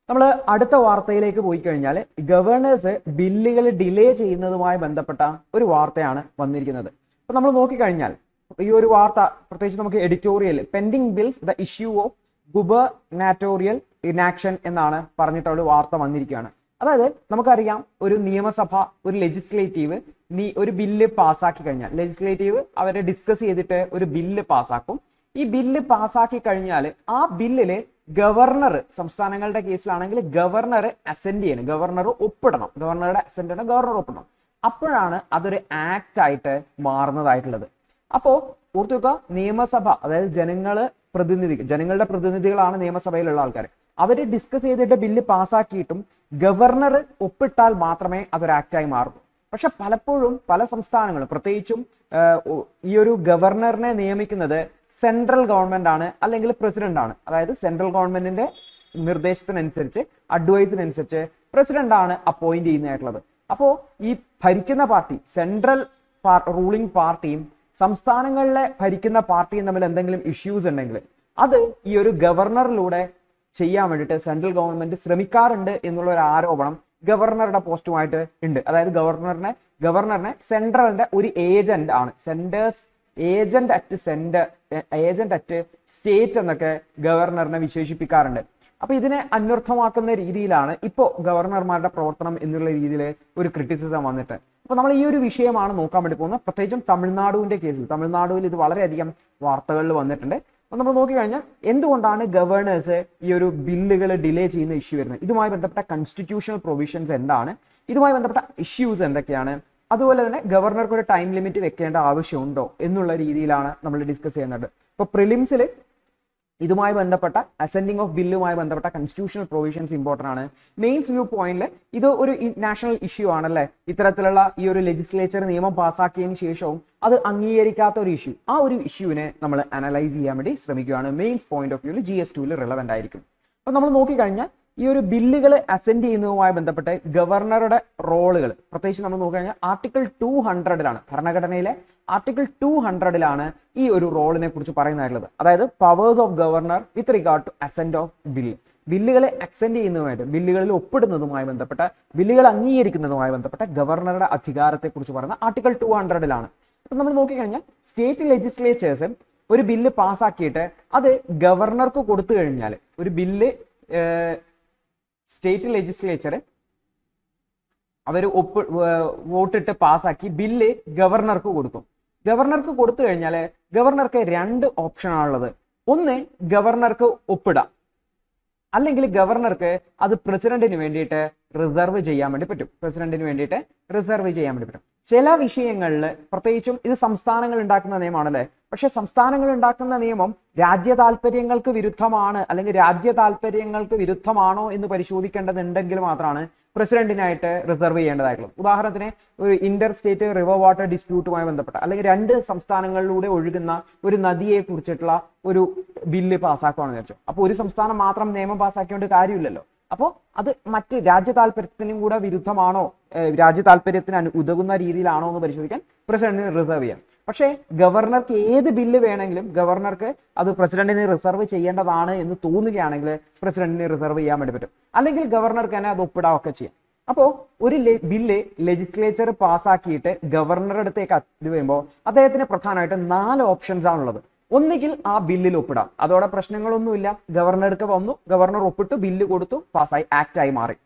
നമ്മൾ അടുത്ത വാർത്തയിലേക്ക് പോയി കഴിഞ്ഞാൽ ഗവർണേഴ്സ് ബില്ലുകൾ ഡിലേ ചെയ്യുന്നതുമായി ബന്ധപ്പെട്ട ഒരു വാർത്തയാണ് വന്നിരിക്കുന്നത് അപ്പൊ നമ്മൾ നോക്കിക്കഴിഞ്ഞാൽ ഈ ഒരു വാർത്ത പ്രത്യേകിച്ച് നമുക്ക് editorial pending bills the issue of gubernatorial inaction എന്നാണ് പറഞ്ഞിട്ടുള്ള ഒരു വാർത്ത വന്നിരിക്കുകയാണ് അതായത് നമുക്കറിയാം ഒരു നിയമസഭ ഒരു ലെജിസ്ലേറ്റീവ് നീ ഒരു ബില്ല് പാസ്സാക്കി കഴിഞ്ഞാൽ ലെജിസ്ലേറ്റീവ് അവരെ ഡിസ്കസ് ചെയ്തിട്ട് ഒരു ബില്ല് പാസ്സാക്കും ഈ ബില്ല് പാസ്സാക്കി കഴിഞ്ഞാൽ ആ ബില്ലില് ഗവർണർ സംസ്ഥാനങ്ങളുടെ കേസിലാണെങ്കിൽ ഗവർണർ അസെൻഡ് ചെയ്യണം ഗവർണർ ഒപ്പിടണം ഗവർണറുടെ അസെൻഡ് ഗവർണർ ഒപ്പിടണം അപ്പോഴാണ് അതൊരു ആക്ട് ആയിട്ട് മാറുന്നതായിട്ടുള്ളത് അപ്പോ ഓർത്തു വെക്കുക നിയമസഭ അതായത് ജനങ്ങള് പ്രതിനിധികൾ ജനങ്ങളുടെ പ്രതിനിധികളാണ് നിയമസഭയിലുള്ള ആൾക്കാർ അവര് ഡിസ്കസ് ചെയ്തിട്ട് ബില്ല് പാസ്സാക്കിയിട്ടും ഗവർണർ ഒപ്പിട്ടാൽ മാത്രമേ അതൊരു ആക്റ്റായി മാറൂ പക്ഷെ പലപ്പോഴും പല സംസ്ഥാനങ്ങളും പ്രത്യേകിച്ചും ആഹ്, ഒ- ഈ ഒരു ഗവർണറിനെ നിയമിക്കുന്നത് സെൻട്രൽ ഗവൺമെന്റ് ആണ് അല്ലെങ്കിൽ പ്രസിഡന്റ് ആണ് അതായത് സെൻട്രൽ ഗവൺമെന്റിന്റെ നിർദ്ദേശത്തിനനുസരിച്ച് അഡ്വൈസിനനുസരിച്ച് പ്രസിഡന്റ് ആണ് അപ്പോയിന്റ് ചെയ്യുന്നതായിട്ടുള്ളത് അപ്പോ ഈ ഭരിക്കുന്ന പാർട്ടി സെൻട്രൽ റൂളിംഗ് പാർട്ടിയും സംസ്ഥാനങ്ങളിലെ ഭരിക്കുന്ന പാർട്ടിയും തമ്മിൽ എന്തെങ്കിലും ഇഷ്യൂസ് ഉണ്ടെങ്കിൽ അത് ഈ ഒരു ഗവർണറിലൂടെ ചെയ്യാൻ വേണ്ടിയിട്ട് സെൻട്രൽ ഗവൺമെന്റ് ശ്രമിക്കാറുണ്ട് എന്നുള്ള ഒരു ആരോപണം ഗവർണറുടെ പോസ്റ്റുമായിട്ട് ഉണ്ട് അതായത് ഗവർണറിനെ ഗവർണറിനെ സെൻട്രലിന്റെ ഒരു ഏജന്റ് ആണ് centre's agent at centre agent at state എന്നൊക്കെ ഗവർണറിനെ വിശേഷിപ്പിക്കാറുണ്ട് അപ്പൊ ഇതിനെ അന്വർത്ഥമാക്കുന്ന രീതിയിലാണ് ഇപ്പോൾ ഗവർണർമാരുടെ പ്രവർത്തനം എന്നുള്ള രീതിയിൽ ഒരു ക്രിറ്റിസിസം വന്നിട്ട് അപ്പൊ നമ്മൾ ഈ ഒരു വിഷയമാണ് നോക്കാൻ വേണ്ടി പോകുന്നത് പ്രത്യേകിച്ചും തമിഴ്നാടുവിന്റെ കേസിൽ തമിഴ്നാടുവിൽ ഇത് വളരെയധികം വാർത്തകളിൽ വന്നിട്ടുണ്ട് അപ്പൊ നമ്മൾ നോക്കിക്കഴിഞ്ഞാൽ എന്തുകൊണ്ടാണ് ഗവർണേഴ്സ് ഈ ഒരു ബില്ലുകൾ ഡിലേ ചെയ്യുന്ന ഇഷ്യൂ വരുന്നത് ഇതുമായി ബന്ധപ്പെട്ട കൺസ്റ്റിറ്റ്യൂഷണൽ പ്രൊവിഷൻസ് എന്താണ് ഇതുമായി ബന്ധപ്പെട്ട ഇഷ്യൂസ് എന്തൊക്കെയാണ് അതുപോലെ തന്നെ ഗവർണർക്ക് ഒരു ടൈം ലിമിറ്റ് വെക്കേണ്ട ആവശ്യമുണ്ടോ എന്നുള്ള രീതിയിലാണ് നമ്മൾ ഡിസ്കസ് ചെയ്യുന്നത് ഇപ്പൊ പ്രിലിംസിൽ ഇതുമായി ബന്ധപ്പെട്ട അസെൻഡിങ് ഓഫ് ബില്ലുമായി ബന്ധപ്പെട്ട കൺസ്റ്റിറ്റ്യൂഷണൽ പ്രൊവിഷൻസ് ഇമ്പോർട്ടൻ്റ് ആണ് മെയിൻസ് വ്യൂ പോയിന്റിൽ ഇത് ഒരു നാഷണൽ ഇഷ്യൂ ആണല്ലേ ഇത്തരത്തിലുള്ള ഈ ഒരു ലെജിസ്ലേച്ചർ നിയമം പാസ്സാക്കിയതിന് ശേഷവും അത് അംഗീകരിക്കാത്ത ഒരു ഇഷ്യൂ ആ ഒരു ഇഷ്യൂവിനെ നമ്മൾ അനലൈസ് ചെയ്യാൻ വേണ്ടി ശ്രമിക്കുകയാണ് മെയിൻസ് പോയിന്റ് ഓഫ് വ്യൂവിൽ ജി എസ് ടുവിൽ റിലവൻ്റ് ആയിരിക്കും അപ്പൊ നമ്മൾ നോക്കിക്കഴിഞ്ഞാൽ ഈ ഒരു ബില്ലുകൾ അസെൻഡ് ചെയ്യുന്നതുമായി ബന്ധപ്പെട്ട് ഗവർണറുടെ റോളുകൾ പ്രത്യേകിച്ച് നമ്മൾ നോക്കിക്കഴിഞ്ഞാൽ ആർട്ടിക്കിൾ ടു ഹൺഡ്രഡിലാണ് ഭരണഘടനയിലെ ആർട്ടിക്കിൾ ടു ഹൺഡ്രഡിലാണ് ഈ ഒരു റോളിനെ കുറിച്ച് പറയുന്നതായിട്ടുള്ളത് അതായത് powers of governor with regard to assent of bill ബില്ലുകളെ അക്സെൻഡ് ചെയ്യുന്നതുമായിട്ട് ബില്ലുകളിൽ ഒപ്പിടുന്നതുമായി ബന്ധപ്പെട്ട ബില്ലുകൾ അംഗീകരിക്കുന്നതുമായി ബന്ധപ്പെട്ട ഗവർണറുടെ അധികാരത്തെ കുറിച്ച് പറയുന്ന ആർട്ടിക്കിൾ ടു ഹൺഡ്രഡിലാണ് അപ്പൊ നമ്മൾ നോക്കിക്കഴിഞ്ഞാൽ സ്റ്റേറ്റ് ലെജിസ്ലേച്ചേഴ്സ് ഒരു ബില്ല് പാസ്സാക്കിയിട്ട് അത് ഗവർണർക്ക് കൊടുത്തു കഴിഞ്ഞാൽ ഒരു ബില്ല് സ്റ്റേറ്റ് ലെജിസ്ലേച്ചർ അവർ ഒപ്പ് ഏർ വോട്ടിട്ട് പാസ്സാക്കി ബില്ല് ഗവർണർക്ക് കൊടുക്കും ഗവർണർക്ക് കൊടുത്തു കഴിഞ്ഞാൽ ഗവർണർക്ക് രണ്ട് ഓപ്ഷനാണുള്ളത് ഒന്ന് ഗവർണർക്ക് ഒപ്പിടാം അല്ലെങ്കിൽ ഗവർണർക്ക് അത് പ്രസിഡന്റിന് വേണ്ടിയിട്ട് റിസർവ് ചെയ്യാൻ വേണ്ടി പറ്റും പ്രസിഡന്റിന് വേണ്ടിയിട്ട് റിസർവ് ചെയ്യാൻ വേണ്ടി പറ്റും ചില വിഷയങ്ങളിൽ പ്രത്യേകിച്ചും ഇത് സംസ്ഥാനങ്ങൾ ഉണ്ടാക്കുന്ന നിയമമാണല്ലേ പക്ഷെ സംസ്ഥാനങ്ങൾ ഉണ്ടാക്കുന്ന നിയമം രാജ്യ താല്പര്യങ്ങൾക്ക് വിരുദ്ധമാണ് അല്ലെങ്കിൽ രാജ്യ താല്പര്യങ്ങൾക്ക് വിരുദ്ധമാണോ എന്ന് പരിശോധിക്കേണ്ടതുണ്ടെങ്കിൽ മാത്രമാണ് പ്രസിഡന്റിനായിട്ട് റിസർവ് ചെയ്യേണ്ടതായിട്ടുള്ളത് ഉദാഹരണത്തിന് ഒരു ഇന്റർ സ്റ്റേറ്റ് റിവർ വാട്ടർ ഡിസ്പ്യൂട്ടുമായി ബന്ധപ്പെട്ട അല്ലെങ്കിൽ രണ്ട് സംസ്ഥാനങ്ങളിലൂടെ ഒഴുകുന്ന ഒരു നദിയെ കുറിച്ചിട്ടുള്ള ഒരു ബില്ല് പാസ്സാക്കുകയാണെന്ന് വെച്ചു അപ്പോൾ ഒരു സംസ്ഥാനം മാത്രം നിയമം പാസ്സാക്കിയോണ്ട് കാര്യമില്ലല്ലോ അപ്പോൾ അത് മറ്റ് രാജ്യ താല്പര്യത്തിനും കൂടെ വിരുദ്ധമാണോ ഏഹ് രാജ്യ താല്പര്യത്തിന് അനു ഉതകുന്ന രീതിയിലാണോ എന്ന് പരിശോധിക്കാൻ പ്രസിഡന്റിന് റിസർവ് ചെയ്യാം പക്ഷേ ഗവർണർക്ക് ഏത് ബില്ല് വേണമെങ്കിലും ഗവർണർക്ക് അത് പ്രസിഡന്റിന് റിസർവ് ചെയ്യേണ്ടതാണ് എന്ന് തോന്നുകയാണെങ്കിൽ പ്രസിഡന്റിന് റിസർവ് ചെയ്യാൻ വേണ്ടി പറ്റും അല്ലെങ്കിൽ ഗവർണർക്ക് തന്നെ അത് ഒപ്പിടാവൊക്കെ ചെയ്യാം അപ്പോൾ ഒരു ലെ- ബില്ല് ലെജിസ്ലേച്ചർ പാസ്സാക്കിയിട്ട് ഗവർണറുടെ അടുത്തേക്ക് ഇത് വരുമ്പോൾ അദ്ദേഹത്തിന് പ്രധാനമായിട്ട് നാല് ഓപ്ഷൻസ് ആണുള്ളത് ഒന്നുകിൽ ആ ബില്ലിൽ ഒപ്പിടാം അതോടെ പ്രശ്നങ്ങളൊന്നുമില്ല ഗവർണർക്ക് വന്നു ഗവർണർ ഒപ്പിട്ടു ബില്ല് കൊടുത്തു പാസ്സായി ആക്ട് ആയി മാറി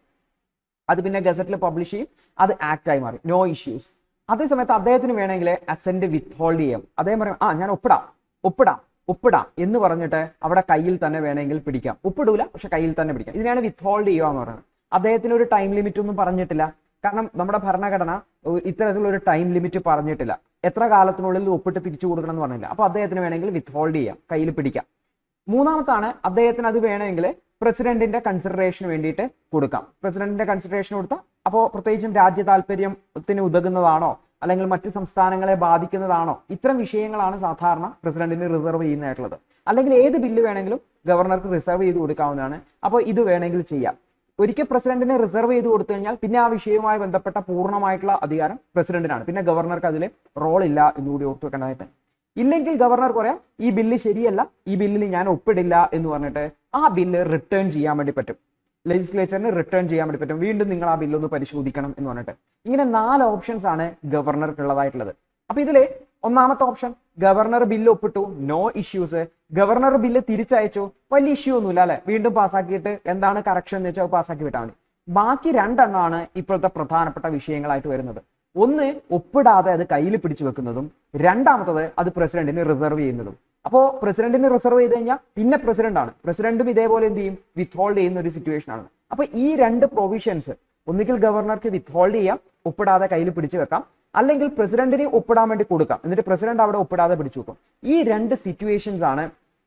അത് പിന്നെ ഗസറ്റിൽ പബ്ലിഷ് ചെയ്യും അത് ആക്ട് ആയി മാറി നോ ഇഷ്യൂസ് അതേസമയത്ത് അദ്ദേഹത്തിന് വേണമെങ്കിൽ അസെന്റ് വിത്ത് ഹോൾഡ് ചെയ്യാം അദ്ദേഹം പറയും ആ ഞാൻ ഒപ്പിടാം ഒപ്പിടാം ഒപ്പിടാം എന്ന് പറഞ്ഞിട്ട് അവിടെ കയ്യിൽ തന്നെ വേണമെങ്കിൽ പിടിക്കാം ഒപ്പിടൂല പക്ഷെ കയ്യിൽ തന്നെ പിടിക്കാം ഇതിനാണ് വിത്ത് ഹോൾഡ് ചെയ്യുക എന്ന് പറയുന്നത് അദ്ദേഹത്തിന് ഒരു ടൈം ലിമിറ്റ് ഒന്നും പറഞ്ഞിട്ടില്ല കാരണം നമ്മുടെ ഭരണഘടന ഒ- ഇത്തരത്തിലുള്ള ഒരു ടൈം ലിമിറ്റ് പറഞ്ഞിട്ടില്ല എത്ര കാലത്തിനുള്ളിൽ ഒപ്പിട്ട് തിരിച്ചു കൊടുക്കണം എന്ന് പറഞ്ഞില്ല അപ്പൊ അദ്ദേഹത്തിന് വേണമെങ്കിൽ വിത്ത് ഹോൾഡ് ചെയ്യാം കയ്യിൽ പിടിക്കാം മൂന്നാമത്താണ് അദ്ദേഹത്തിന് അത് വേണമെങ്കിൽ പ്രസിഡന്റിന്റെ കൺസിഡറേഷന് വേണ്ടിയിട്ട് കൊടുക്കാം പ്രസിഡന്റിന്റെ കൺസിഡറേഷൻ കൊടുത്താൽ അപ്പോൾ പ്രത്യേകിച്ചും രാജ്യ താല്പര്യത്തിന് ഉതകുന്നതാണോ അല്ലെങ്കിൽ മറ്റ് സംസ്ഥാനങ്ങളെ ബാധിക്കുന്നതാണോ ഇത്തരം വിഷയങ്ങളാണ് സാധാരണ പ്രസിഡന്റിന് റിസർവ് ചെയ്യുന്നതായിട്ടുള്ളത് അല്ലെങ്കിൽ ഏത് ബില്ല് വേണമെങ്കിലും ഗവർണർക്ക് റിസർവ് ചെയ്ത് കൊടുക്കാവുന്നതാണ് അപ്പോൾ ഇത് വേണമെങ്കിൽ ചെയ്യാം ഒരിക്കൽ പ്രസിഡന്റിനെ റിസർവ് ചെയ്ത് കൊടുത്തു കഴിഞ്ഞാൽ പിന്നെ ആ വിഷയവുമായി ബന്ധപ്പെട്ട പൂർണ്ണമായിട്ടുള്ള അധികാരം പ്രസിഡന്റിനാണ് പിന്നെ ഗവർണർക്ക് അതിൽ റോൾ ഇല്ല എന്നുകൂടി ഓർത്തു വെക്കേണ്ടതായിട്ട് ഇല്ലെങ്കിൽ ഗവർണർ പറയാം ഈ ബില്ല് ശരിയല്ല ഈ ബില്ലിൽ ഞാൻ ഒപ്പിടില്ല എന്ന് പറഞ്ഞിട്ട് ആ ബില്ല് റിട്ടേൺ ചെയ്യാൻ വേണ്ടി പറ്റും ലെജിസ്ലേച്ചറിന് റിട്ടേൺ ചെയ്യാൻ വേണ്ടി പറ്റും വീണ്ടും നിങ്ങൾ ആ ബില്ലൊന്ന് പരിശോധിക്കണം എന്ന് പറഞ്ഞിട്ട് ഇങ്ങനെ നാല് ഓപ്ഷൻസ് ആണ് ഗവർണർക്ക് ഉള്ളതായിട്ടുള്ളത് അപ്പൊ ഇതില് ഒന്നാമത്തെ ഓപ്ഷൻ ഗവർണർ ബില്ല് ഒപ്പിട്ടു നോ ഇഷ്യൂസ് ഗവർണർ ബില്ല് തിരിച്ചയച്ചു വലിയ ഇഷ്യൂ ഒന്നുമില്ല അല്ലെ വീണ്ടും പാസ്സാക്കിയിട്ട് എന്താണ് കറക്ഷൻ എന്ന് വെച്ചാൽ പാസ്സാക്കി വിട്ടാൽ മതി ബാക്കി രണ്ടെണ്ണമാണ് ഇപ്പോഴത്തെ പ്രധാനപ്പെട്ട വിഷയങ്ങളായിട്ട് വരുന്നത് ഒന്ന് ഒപ്പിടാതെ അത് കയ്യിൽ പിടിച്ചു വെക്കുന്നതും രണ്ടാമത്തത് അത് പ്രസിഡന്റിന് റിസർവ് ചെയ്യുന്നതും അപ്പോൾ പ്രസിഡന്റിന് റിസർവ് ചെയ്ത് കഴിഞ്ഞാൽ പിന്നെ പ്രസിഡന്റ് ആണ് പ്രസിഡന്റും ഇതേപോലെ എന്ത് ചെയ്യും വിത്ത്ഹോൾഡ് ചെയ്യുന്ന ഒരു സിറ്റുവേഷൻ ആണ് അപ്പൊ ഈ രണ്ട് പ്രൊവിഷൻസ് ഒന്നുകിൽ ഗവർണർക്ക് വിത്ത്ഹോൾഡ് ചെയ്യാം ഒപ്പിടാതെ കയ്യിൽ പിടിച്ചു വെക്കാം അല്ലെങ്കിൽ പ്രസിഡന്റിന് ഒപ്പിടാൻ വേണ്ടി കൊടുക്കാം എന്നിട്ട് പ്രസിഡന്റ് അവിടെ ഒപ്പിടാതെ പിടിച്ചു വെക്കും ഈ രണ്ട് സിറ്റുവേഷൻസ് ആണ്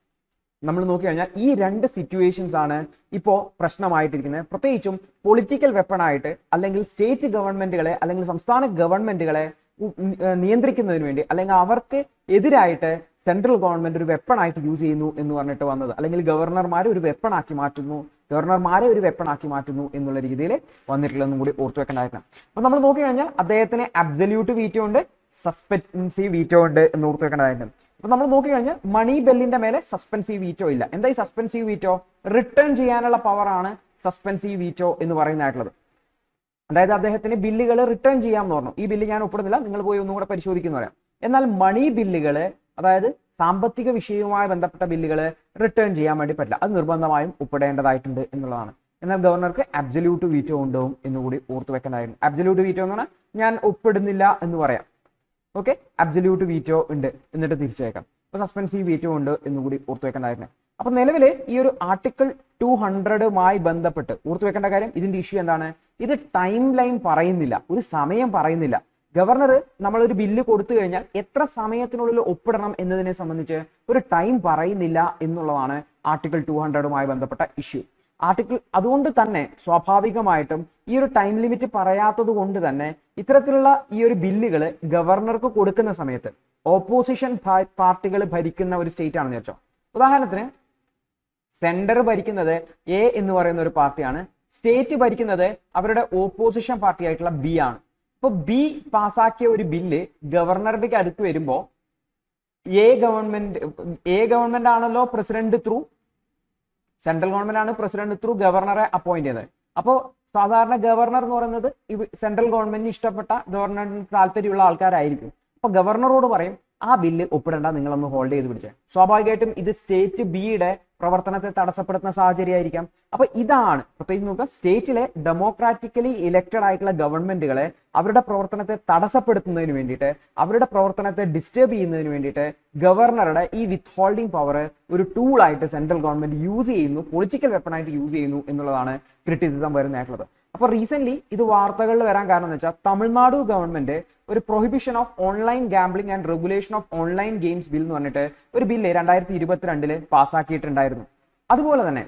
നമ്മൾ നോക്കി കഴിഞ്ഞാൽ ഈ രണ്ട് സിറ്റുവേഷൻസ് ആണ് ഇപ്പോൾ പ്രശ്നമായിട്ടിരിക്കുന്നത് പ്രത്യേകിച്ചും പൊളിറ്റിക്കൽ വെപ്പണായിട്ട് അല്ലെങ്കിൽ സ്റ്റേറ്റ് ഗവൺമെന്റുകളെ അല്ലെങ്കിൽ സംസ്ഥാന ഗവൺമെന്റുകളെ ഉ- ഉം, ഏർ നിയന്ത്രിക്കുന്നതിന് വേണ്ടി അല്ലെങ്കിൽ അവർക്ക് എതിരായിട്ട് സെൻട്രൽ ഗവൺമെന്റ് ഒരു വെപ്പണായിട്ട് യൂസ് ചെയ്യുന്നു എന്ന് പറഞ്ഞിട്ട് വന്നത് അല്ലെങ്കിൽ ഗവർണർമാരെ ഒരു വെപ്പണാക്കി മാറ്റുന്നു ഗവർണർമാരെ ഒരു വെപ്പണാക്കി മാറ്റുന്നു എന്നുള്ള രീതിയിൽ വന്നിട്ടുള്ളതെന്നും കൂടി ഓർത്തു വെക്കേണ്ടതായിരുന്നു അപ്പൊ നമ്മൾ നോക്കി കഴിഞ്ഞാൽ അദ്ദേഹത്തിന് അബ്സല്യൂട്ട് വീറ്റോ ഉണ്ട് സസ്പെൻസീവ് വീറ്റോ ഉണ്ട് എന്ന് ഓർത്തു വെക്കേണ്ടതായിട്ടുണ്ട് അപ്പൊ നമ്മൾ നോക്കി കഴിഞ്ഞാൽ മണി ബെല്ലിന്റെ മേലെ സസ്പെൻസീവ് വീറ്റോ ഇല്ല എന്താ ഈ സസ്പെൻസീവ് വീറ്റോ റിട്ടേൺ ചെയ്യാനുള്ള പവറാണ് സസ്പെൻസീവ് വീറ്റോ എന്ന് പറയുന്നതായിട്ടുള്ളത് അതായത് അദ്ദേഹത്തിന് ബില്ലുകൾ റിട്ടേൺ ചെയ്യാമെന്ന് പറഞ്ഞു ഈ ബില്ല് ഞാൻ ഒപ്പിടുന്നില്ല നിങ്ങൾ പോയി ഒന്നും കൂടെ പരിശോധിക്കുന്നു പറയാം എന്നാൽ മണി ബില്ലുകൾ അതായത് സാമ്പത്തിക വിഷയവുമായി ബന്ധപ്പെട്ട ബില്ലുകൾ റിട്ടേൺ ചെയ്യാൻ വേണ്ടി പറ്റില്ല അത് നിർബന്ധമായും ഒപ്പിടേണ്ടതായിട്ടുണ്ട് എന്നുള്ളതാണ് എന്നാൽ ഗവർണർക്ക് അബ്സല്യൂട്ട് വീറ്റോ ഉണ്ടാവും എന്നുകൂടി ഓർത്തു വെക്കേണ്ടതായിരുന്നു അബ്സല്യൂട്ട് വീറ്റോ എന്ന് പറഞ്ഞാൽ ഞാൻ ഒപ്പിടുന്നില്ല എന്ന് പറയാം ഓക്കെ അബ്സല്യൂട്ട് വീറ്റോ ഉണ്ട് എന്നിട്ട് തിരിച്ചേക്കാം അപ്പൊ സസ്പെൻസീവ് വീറ്റോ ഉണ്ട് എന്നുകൂടി ഓർത്തു വെക്കേണ്ടതായിരുന്നു അപ്പൊ നിലവിൽ ഈ ഒരു ആർട്ടിക്കിൾ ടു ഹൺഡ്രഡുമായി ബന്ധപ്പെട്ട് ഓർത്തു വെക്കേണ്ട കാര്യം ഇതിന്റെ ഇഷ്യൂ എന്താണ് ഇത് ടൈം ലൈൻ പറയുന്നില്ല ഒരു സമയം പറയുന്നില്ല ഗവർണർ നമ്മളൊരു ബില്ല് കൊടുത്തു കഴിഞ്ഞാൽ എത്ര സമയത്തിനുള്ളിൽ ഒപ്പിടണം എന്നതിനെ സംബന്ധിച്ച് ഒരു ടൈം പറയുന്നില്ല എന്നുള്ളതാണ് ആർട്ടിക്കിൾ ടു ഹൺഡ്രഡുമായി ബന്ധപ്പെട്ട ഇഷ്യൂ ആർട്ടിക്കിൾ അതുകൊണ്ട് തന്നെ സ്വാഭാവികമായിട്ടും ഈ ഒരു ടൈം ലിമിറ്റ് പറയാത്തത് കൊണ്ട് തന്നെ ഇത്തരത്തിലുള്ള ഈ ഒരു ബില്ലുകൾ ഗവർണർക്ക് കൊടുക്കുന്ന സമയത്ത് ഓപ്പോസിഷൻ പാർട്ടികൾ ഭരിക്കുന്ന ഒരു സ്റ്റേറ്റ് ആണെന്ന് വെച്ചോ ഉദാഹരണത്തിന് സെന്റർ ഭരിക്കുന്നത് എ എന്ന് പറയുന്ന ഒരു പാർട്ടിയാണ് സ്റ്റേറ്റ് ഭരിക്കുന്നത് അവരുടെ ഓപ്പോസിഷൻ പാർട്ടി ആയിട്ടുള്ള ബി ആണ് ഇപ്പൊ ബി പാസാക്കിയ ഒരു ബില്ല് ഗവർണറുടെ അടുത്ത് വരുമ്പോ എ ഗവൺമെന്റ് എ ഗവൺമെന്റ് ആണല്ലോ പ്രസിഡന്റ് ത്രൂ സെൻട്രൽ ഗവൺമെന്റ് ആണ് പ്രസിഡന്റ് ത്രൂ ഗവർണറെ അപ്പോയിന്റ് ചെയ്തത് അപ്പോൾ സാധാരണ ഗവർണർ എന്ന് പറയുന്നത് സെൻട്രൽ ഗവൺമെന്റിന് ഇഷ്ടപ്പെട്ട ഗവർണറിന് താല്പര്യമുള്ള ആൾക്കാരായിരിക്കും അപ്പൊ ഗവർണറോട് പറയും ആ ബില്ല് ഒപ്പിടേണ്ട നിങ്ങളൊന്ന് ഹോൾഡ് ചെയ്ത് പിടിച്ചേ സ്വാഭാവികമായിട്ടും ഇത് സ്റ്റേറ്റ് ബിയുടെ പ്രവർത്തനത്തെ തടസ്സപ്പെടുത്തുന്ന സാഹചര്യമായിരിക്കാം അപ്പൊ ഇതാണ് പ്രത്യേകിച്ച് നോക്കുക സ്റ്റേറ്റിലെ ഡെമോക്രാറ്റിക്കലി ഇലക്റ്റഡ് ആയിട്ടുള്ള ഗവൺമെന്റുകളെ അവരുടെ പ്രവർത്തനത്തെ തടസ്സപ്പെടുത്തുന്നതിന് വേണ്ടിയിട്ട് അവരുടെ പ്രവർത്തനത്തെ ഡിസ്റ്റർബ് ചെയ്യുന്നതിന് വേണ്ടിയിട്ട് ഗവർണറുടെ ഈ വിത്ത് ഹോൾഡിംഗ് പവർ ഒരു ടൂൾ ആയിട്ട് സെൻട്രൽ ഗവൺമെന്റ് യൂസ് ചെയ്യുന്നു പൊളിറ്റിക്കൽ വെപ്പണായിട്ട് യൂസ് ചെയ്യുന്നു എന്നുള്ളതാണ് ക്രിറ്റിസിസം വരുന്നതായിട്ടുള്ളത് അപ്പൊ റീസെന്റ് ഇത് വാർത്തകളിൽ വരാൻ കാരണം എന്ന് വെച്ചാൽ തമിഴ്നാട് ഗവൺമെന്റ് ഒരു prohibition of online gambling and regulation of online games bill എന്ന് പറഞ്ഞിട്ട് ഒരു ബില്ല് രണ്ടായിരത്തി ഇരുപത്തിരണ്ടില് പാസ്സാക്കിയിട്ടുണ്ടായിരുന്നു അതുപോലെ തന്നെ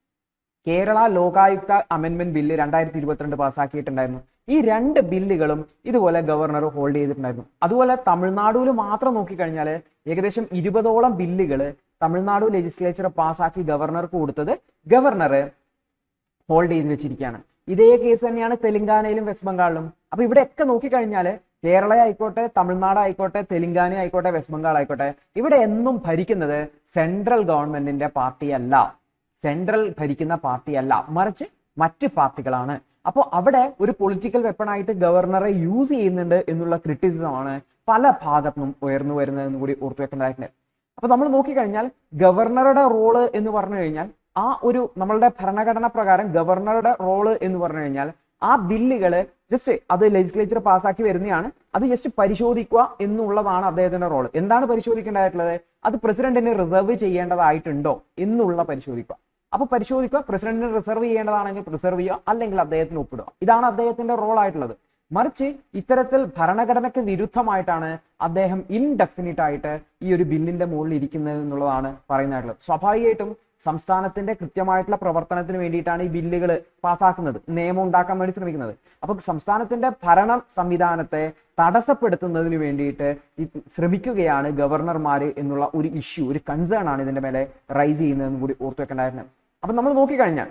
കേരള ലോകായുക്ത അമെന്റ്മെന്റ് ബില്ല് രണ്ടായിരത്തി ഇരുപത്തിരണ്ട് പാസ്സാക്കിയിട്ടുണ്ടായിരുന്നു ഈ രണ്ട് ബില്ലുകളും ഇതുപോലെ ഗവർണർ ഹോൾഡ് ചെയ്തിട്ടുണ്ടായിരുന്നു അതുപോലെ തമിഴ്നാടുവിൽ മാത്രം നോക്കിക്കഴിഞ്ഞാൽ ഏകദേശം ഇരുപതോളം ബില്ലുകൾ തമിഴ്നാട് ലെജിസ്ലേച്ചർ പാസ്സാക്കി ഗവർണർക്ക് കൊടുത്തത് ഗവർണർ ഹോൾഡ് ചെയ്ത് വെച്ചിരിക്കുകയാണ് ഇതേ കേസ് തന്നെയാണ് തെലങ്കാനയിലും വെസ്റ്റ് ബംഗാളിലും അപ്പൊ ഇവിടെയൊക്കെ നോക്കിക്കഴിഞ്ഞാൽ കേരള ആയിക്കോട്ടെ തമിഴ്നാട് ആയിക്കോട്ടെ തെലങ്കാന ആയിക്കോട്ടെ വെസ്റ്റ് ബംഗാൾ ആയിക്കോട്ടെ ഇവിടെ എന്നും ഭരിക്കുന്നത് സെൻട്രൽ ഗവൺമെന്റിന്റെ പാർട്ടിയല്ല സെൻട്രൽ ഭരിക്കുന്ന പാർട്ടിയല്ല മറിച്ച് മറ്റ് പാർട്ടികളാണ് അപ്പോൾ അവിടെ ഒരു പൊളിറ്റിക്കൽ വെപ്പണായിട്ട് ഗവർണറെ യൂസ് ചെയ്യുന്നുണ്ട് എന്നുള്ള ക്രിറ്റിസിസമാണ് പല ഭാഗത്തുനിന്നും ഉയർന്നു വരുന്നതെന്ന് കൂടി ഓർത്തു വെക്കേണ്ടതായിട്ടുണ്ട് അപ്പൊ നമ്മൾ നോക്കിക്കഴിഞ്ഞാൽ ഗവർണറുടെ റോള് എന്ന് പറഞ്ഞു കഴിഞ്ഞാൽ ആ ഒരു നമ്മളുടെ ഭരണഘടന പ്രകാരം ഗവർണറുടെ റോള് എന്ന് പറഞ്ഞു കഴിഞ്ഞാൽ ആ ബില്ലുകൾ ജസ്റ്റ് അത് ലെജിസ്ലേച്ചർ പാസ്സാക്കി വരുന്നതാണ് അത് ജസ്റ്റ് പരിശോധിക്കുക എന്നുള്ളതാണ് അദ്ദേഹത്തിന്റെ റോള് എന്താണ് പരിശോധിക്കേണ്ടതായിട്ടുള്ളത് അത് പ്രസിഡന്റിന് റിസർവ് ചെയ്യേണ്ടതായിട്ടുണ്ടോ എന്നുള്ള പരിശോധിക്കുക അപ്പൊ പരിശോധിക്കുക പ്രസിഡന്റിന് റിസർവ് ചെയ്യേണ്ടതാണെങ്കിൽ റിസർവ് ചെയ്യുക അല്ലെങ്കിൽ അദ്ദേഹത്തിന് ഒപ്പിടുക ഇതാണ് അദ്ദേഹത്തിന്റെ റോൾ ആയിട്ടുള്ളത് മറിച്ച് ഇത്തരത്തിൽ ഭരണഘടനയ്ക്ക് വിരുദ്ധമായിട്ടാണ് അദ്ദേഹം ഇൻഡെഫിനിറ്റ് ആയിട്ട് ഈ ഒരു ബില്ലിന്റെ മുകളിൽ ഇരിക്കുന്നത് എന്നുള്ളതാണ് പറയുന്നതായിട്ടുള്ളത് സ്വാഭാവികമായിട്ടും സംസ്ഥാനത്തിന്റെ കൃത്യമായിട്ടുള്ള പ്രവർത്തനത്തിന് വേണ്ടിയിട്ടാണ് ഈ ബില്ലുകൾ പാസ്സാക്കുന്നത് നിയമം ഉണ്ടാക്കാൻ വേണ്ടി ശ്രമിക്കുന്നത് അപ്പൊ സംസ്ഥാനത്തിന്റെ ഭരണ സംവിധാനത്തെ തടസ്സപ്പെടുത്തുന്നതിന് വേണ്ടിയിട്ട് ഈ ശ്രമിക്കുകയാണ് ഗവർണർമാര് എന്നുള്ള ഒരു ഇഷ്യൂ ഒരു കൺസേൺ ആണ് ഇതിന്റെ മേലെ റൈസ് ചെയ്യുന്നതെന്ന് കൂടി ഓർത്തു വെക്കേണ്ടായിരുന്നു അപ്പൊ നമ്മൾ നോക്കിക്കഴിഞ്ഞാൽ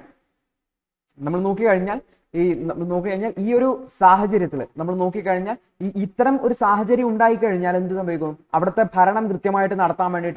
നമ്മൾ നോക്കിക്കഴിഞ്ഞാൽ ഈ നമ്മൾ നോക്കിക്കഴിഞ്ഞാൽ ഈ ഒരു സാഹചര്യത്തിൽ നമ്മൾ നോക്കിക്കഴിഞ്ഞാൽ ഈ ഇത്തരം ഒരു സാഹചര്യം ഉണ്ടായി കഴിഞ്ഞാൽ എന്ത് സംഭവിക്കും അവിടുത്തെ ഭരണം കൃത്യമായിട്ട് നടത്താൻ വേണ്ടിയിട്ട്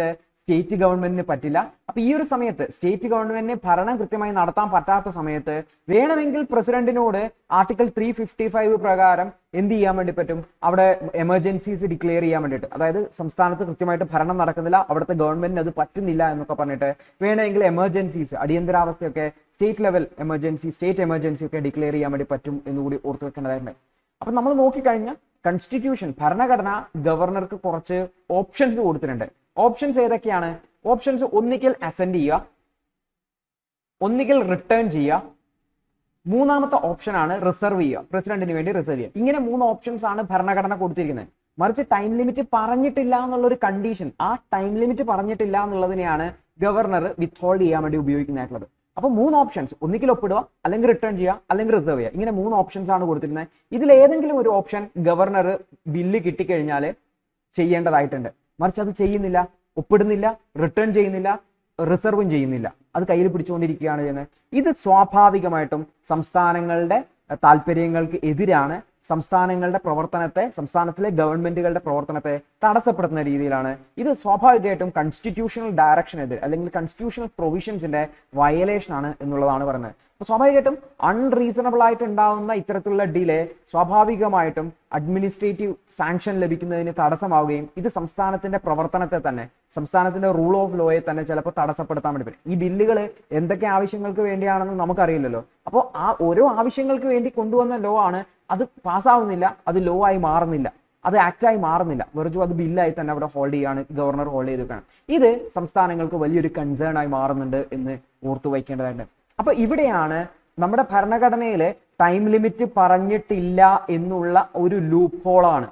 സ്റ്റേറ്റ് ഗവൺമെന്റിന് പറ്റില്ല അപ്പൊ ഈ ഒരു സമയത്ത് സ്റ്റേറ്റ് ഗവൺമെന്റിന് ഭരണം കൃത്യമായി നടത്താൻ പറ്റാത്ത സമയത്ത് വേണമെങ്കിൽ പ്രസിഡന്റിനോട് ആർട്ടിക്കിൾ ത്രീ ഫിഫ്റ്റി ഫൈവ് പ്രകാരം എന്ത് ചെയ്യാൻ വേണ്ടി പറ്റും അവിടെ എമർജൻസീസ് ഡിക്ലെയർ ചെയ്യാൻ വേണ്ടിയിട്ട് അതായത് സംസ്ഥാനത്ത് കൃത്യമായിട്ട് ഭരണം നടക്കുന്നില്ല അവിടുത്തെ ഗവൺമെന്റിന് അത് പറ്റുന്നില്ല എന്നൊക്കെ പറഞ്ഞിട്ട് വേണമെങ്കിൽ എമർജൻസീസ് അടിയന്തരാവസ്ഥയൊക്കെ state level emergency state emergency ഒക്കെ ഡിക്ലെയർ ചെയ്യാൻ വേണ്ടി പറ്റും എന്നുകൂടി ഓർത്ത് വെക്കേണ്ടതായിട്ടുണ്ട് അപ്പൊ നമ്മൾ നോക്കിക്കഴിഞ്ഞാൽ കൺസ്റ്റിറ്റ്യൂഷൻ ഭരണഘടന ഗവർണർക്ക് കുറച്ച് ഓപ്ഷൻസ് കൊടുത്തിട്ടുണ്ട് ഓപ്ഷൻസ് ഏതൊക്കെയാണ് ഓപ്ഷൻസ് ഒന്നിക്കൽ അസെൻഡ് ചെയ്യുക ഒന്നിക്കൽ റിട്ടേൺ ചെയ്യുക മൂന്നാമത്തെ ഓപ്ഷൻ ആണ് റിസർവ് ചെയ്യുക പ്രസിഡന്റിന് വേണ്ടി റിസർവ് ചെയ്യുക ഇങ്ങനെ മൂന്ന് ഓപ്ഷൻസ് ആണ് ഭരണഘടന കൊടുത്തിരിക്കുന്നത് മറിച്ച് ടൈം ലിമിറ്റ് പറഞ്ഞിട്ടില്ല എന്നുള്ള ഒരു കണ്ടീഷൻ ആ ടൈം ലിമിറ്റ് പറഞ്ഞിട്ടില്ല എന്നുള്ളതിനെയാണ് ഗവർണർ വിത്ത്ഹോൾഡ് ചെയ്യാൻ വേണ്ടി ഉപയോഗിക്കുന്നതായിട്ടുള്ളത് അപ്പൊ മൂന്ന് ഓപ്ഷൻസ് ഒന്നിക്കൽ ഒപ്പിടുക അല്ലെങ്കിൽ റിട്ടേൺ ചെയ്യുക അല്ലെങ്കിൽ റിസർവ് ചെയ്യുക ഇങ്ങനെ മൂന്ന് ഓപ്ഷൻസ് ആണ് കൊടുത്തിരുന്നത് ഇതിൽ ഏതെങ്കിലും ഒരു ഓപ്ഷൻ ഗവർണർ ബില്ല് കിട്ടിക്കഴിഞ്ഞാൽ ചെയ്യേണ്ടതായിട്ടുണ്ട് മറിച്ച് അത് ചെയ്യുന്നില്ല ഒപ്പിടുന്നില്ല റിട്ടേൺ ചെയ്യുന്നില്ല റിസർവും ചെയ്യുന്നില്ല അത് കയ്യിൽ പിടിച്ചുകൊണ്ടിരിക്കുകയാണ് ചെയ്യുന്നത് ഇത് സ്വാഭാവികമായിട്ടും സംസ്ഥാനങ്ങളുടെ അഹ്, താല്പര്യങ്ങൾക്ക് എതിരാണ് സംസ്ഥാനങ്ങളുടെ പ്രവർത്തനത്തെ സംസ്ഥാനത്തിലെ ഗവൺമെന്റുകളുടെ പ്രവർത്തനത്തെ തടസ്സപ്പെടുത്തുന്ന രീതിയിലാണ് ഇത് സ്വാഭാവികമായിട്ടും കൺസ്റ്റിറ്റ്യൂഷണൽ ഡയറക്ഷനെതിരെ അല്ലെങ്കിൽ കൺസ്റ്റിറ്റ്യൂഷണൽ പ്രൊവിഷൻസിന്റെ വയലേഷൻ ആണ് എന്നുള്ളതാണ് പറയുന്നത് അപ്പൊ സ്വാഭാവികമായിട്ടും അൺറീസണബിൾ ആയിട്ട് ഉണ്ടാവുന്ന ഇത്തരത്തിലുള്ള ഡിലേ സ്വാഭാവികമായിട്ടും അഡ്മിനിസ്ട്രേറ്റീവ് സാങ്ഷൻ ലഭിക്കുന്നതിന് തടസ്സമാവുകയും ഇത് സംസ്ഥാനത്തിന്റെ പ്രവർത്തനത്തെ തന്നെ സംസ്ഥാനത്തിന്റെ റൂൾ ഓഫ് ലോയെ തന്നെ ചിലപ്പോൾ തടസ്സപ്പെടുത്താൻ വേണ്ടി പറ്റും ഈ ബില്ലുകൾ എന്തൊക്കെ ആവശ്യങ്ങൾക്ക് വേണ്ടിയാണെന്ന് നമുക്കറിയില്ലല്ലോ അപ്പോൾ ആ ഓരോ ആവശ്യങ്ങൾക്ക് വേണ്ടി കൊണ്ടുവന്ന ലോ ആണ് അത് പാസ്സാവുന്നില്ല അത് ലോ ആയി മാറുന്നില്ല അത് ആക്റ്റായി മാറുന്നില്ല വെറുതെ അത് ബില്ലായി തന്നെ അവിടെ ഹോൾഡ് ചെയ്യാണ് ഗവർണർ ഹോൾഡ് ചെയ്ത് വെക്കണം ഇത് സംസ്ഥാനങ്ങൾക്ക് വലിയൊരു കൺസേൺ ആയി മാറുന്നുണ്ട് എന്ന് ഓർത്തു വയ്ക്കേണ്ടതായിട്ട് അപ്പൊ ഇവിടെയാണ് നമ്മുടെ ഭരണഘടനയിൽ ടൈം ലിമിറ്റ് പറഞ്ഞിട്ടില്ല എന്നുള്ള ഒരു ലൂപ്പ് ഹോളാണ്